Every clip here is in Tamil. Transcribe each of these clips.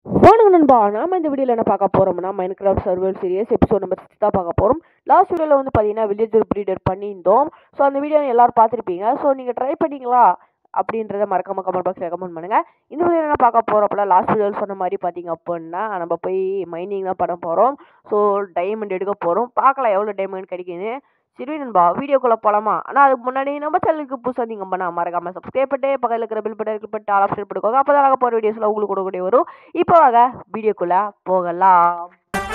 வணக்கம் நண்பா நாம இந்த வீடியோவில் என்ன பார்க்க போறோம்னா Minecraft server series episode number six தான் பார்க்க போகிறோம் லாஸ்ட் வீடியோவில் வந்து பார்த்தீங்கன்னா வில்லேஜ் ப்ரீடர் பண்ணியிருந்தோம் ஸோ அந்த வீடியோ எல்லாரும் பார்த்துருப்பீங்க ஸோ நீங்கள் ட்ரை பண்ணீங்களா அப்படின்றத மறக்காம கமெண்ட் பாக்ஸில் கமெண்ட் பண்ணுங்கள் இந்த வீடியோ என்ன பார்க்க போகிறோம் அப்போலாம் லாஸ்ட் வீடியோவில் சொன்ன மாதிரி பார்த்தீங்க அப்படின்னா நம்ம போய் மைனிங் தான் பண்ண போகிறோம் ஸோ டைமண்ட் எடுக்க போகிறோம் பார்க்கலாம் எவ்வளோ டைமண்ட் கிடைக்குதுன்னு சரி நண்பா வீடியோக்குள்ளே போகலாமா ஆனால் அதுக்கு முன்னாடி நம்ம சேனலுக்கு புதுசாக நீங்கள் பண்ண மறக்காம சப்ஸ்கிரைப் பண்ணிட்டு பக்கத்தில் இருக்கிற பில் பட்டன் கிளிக் பண்ணிட்டு ஆல் ஆப்ஷன் போட்டுக்கோங்க அப்போ தான் போகிற வீடியோஸில் உங்களுக்கு கொடுக்கக்கூடிய வரும் இப்போ வாங்க வீடியோக்குள்ளே போகலாம்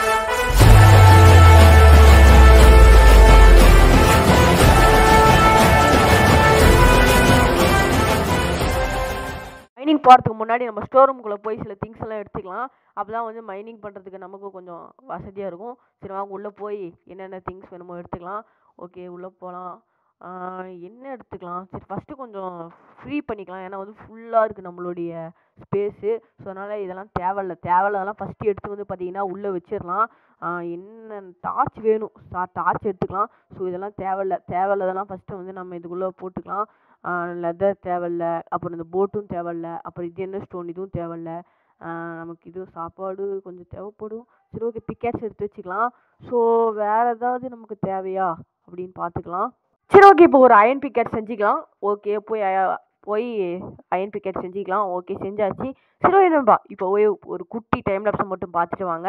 மைனிங் போகிறதுக்கு முன்னாடி நம்ம ஸ்டோர் ரூம்குள்ளே போய் சில திங்ஸ் எல்லாம் எடுத்துக்கலாம் அப்போ தான் வந்து மைனிங் பண்ணுறதுக்கு நமக்கு கொஞ்சம் வசதியாக இருக்கும் சரி வாங்க உள்ளே போய் என்னென்ன திங்ஸ் வேணுமோ எடுத்துக்கலாம் ஓகே உள்ளே போகலாம் என்ன எடுத்துக்கலாம் சரி ஃபஸ்ட்டு கொஞ்சம் ஃப்ரீ பண்ணிக்கலாம் ஏன்னா வந்து ஃபுல்லாக இருக்குது நம்மளுடைய ஸ்பேஸு ஸோ அதனால் இதெல்லாம் தேவையில்ல தேவையில்லதெல்லாம் ஃபஸ்ட்டு எடுத்து வந்து பார்த்தீங்கன்னா உள்ளே வச்சிடலாம் என்ன டார்ச் வேணும் டார்ச் எடுத்துக்கலாம் ஸோ இதெல்லாம் தேவையில்ல தேவையில்லதெல்லாம் ஃபஸ்ட்டு வந்து நம்ம இதுக்குள்ளே போட்டுக்கலாம் லெதர் தேவையில்ல அப்புறம் இந்த போட்டும் தேவையில்ல அப்புறம் இது என்ன ஸ்டோன் இதுவும் தேவையில்ல நமக்கு இது சாப்பாடு கொஞ்சம் தேவைப்படும் சரி ஓகே பிக்கேட்ஸ் எடுத்து வச்சுக்கலாம் ஸோ வேறு ஏதாவது நமக்கு தேவையா அப்படின்னு பார்த்துக்கலாம் சரி ஓகே இப்போ ஒரு அயன் பிக்கெட் செஞ்சுக்கலாம் ஓகே போய் போய் அயன் பிக்கெட் செஞ்சுக்கலாம் ஓகே செஞ்சாச்சு சரி என்னப்பா இப்போ போய் ஒரு குட்டி டைம் லேப்ஸை மட்டும் பார்த்துட்டு வாங்க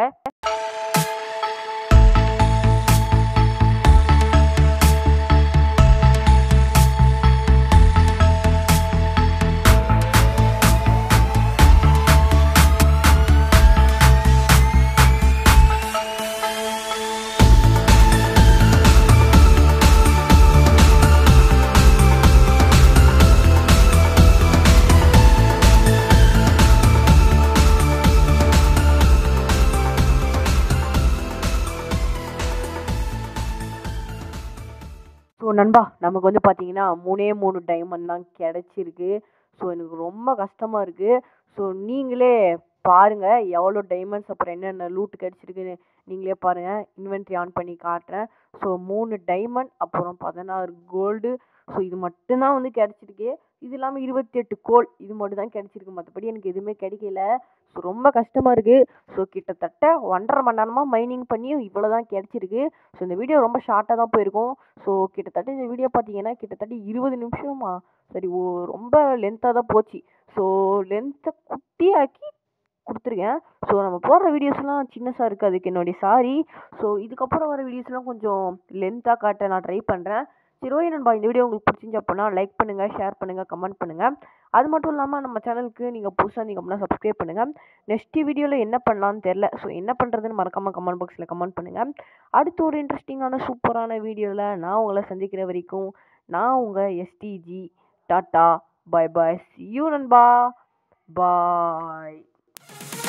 ஸோ நண்பா நமக்கு வந்து பார்த்தீங்கன்னா மூணே மூணு டைமண்ட் தான் கிடச்சிருக்கு ஸோ எனக்கு ரொம்ப கஷ்டமாக இருக்குது ஸோ நீங்களே பாருங்கள் எவ்வளோ டைமண்ட்ஸ் அப்புறம் என்னென்ன லூட் கிடச்சிருக்குன்னு நீங்களே பாருங்கள் இன்வென்ட்ரி ஆன் பண்ணி காட்டுறேன் ஸோ மூணு டைமண்ட் அப்புறம் பதினாறு கோல்டு ஸோ இது மட்டும்தான் வந்து கிடச்சிருக்கு இது இல்லாமல் இருபத்தி எட்டு கோல் இது மட்டும் தான் கிடச்சிருக்கு மற்றபடி எனக்கு எதுவுமே கிடைக்கல ஸோ ரொம்ப கஷ்டமாக இருக்குது ஸோ கிட்டத்தட்ட ஒன்றரை மணி நேரமாக மைனிங் பண்ணியும் இவ்வளோ தான் கிடச்சிருக்கு ஸோ இந்த வீடியோ ரொம்ப ஷார்ட்டாக தான் போயிருக்கும் ஸோ கிட்டத்தட்ட இந்த வீடியோ பார்த்தீங்கன்னா கிட்டத்தட்ட இருபது நிமிஷமா சரி ஓ ரொம்ப லென்த்தாக தான் போச்சு ஸோ லென்த்தை குட்டியாக்கி கொடுத்துருக்கேன் ஸோ நம்ம போடுற வீடியோஸ்லாம் சின்னசாக இருக்குது அதுக்கு என்னுடைய சாரி ஸோ இதுக்கப்புறம் வர வீடியோஸ்லாம் கொஞ்சம் லென்த்தாக காட்ட நான் ட்ரை பண்ணுறேன் சரி ஓகே நண்பா இந்த வீடியோ உங்களுக்கு பிடிச்சிருந்துச்சு அப்படின்னா லைக் பண்ணுங்கள் ஷேர் பண்ணுங்கள் கமெண்ட் பண்ணுங்கள் அது மட்டும் இல்லாமல் நம்ம சேனலுக்கு நீங்கள் புதுசாக இருந்தீங்க அப்படின்னா சப்ஸ்கிரைப் பண்ணுங்கள் நெக்ஸ்ட் வீடியோவில் என்ன பண்ணலான்னு தெரில ஸோ என்ன பண்ணுறதுன்னு மறக்காமல் கமெண்ட் பாக்ஸில் கமெண்ட் பண்ணுங்கள் அடுத்து ஒரு இன்ட்ரெஸ்டிங்கான சூப்பரான வீடியோவில் நான் உங்களை சந்திக்கிற வரைக்கும் நான் உங்கள் SDG tata bye bye you நண்பா பாய்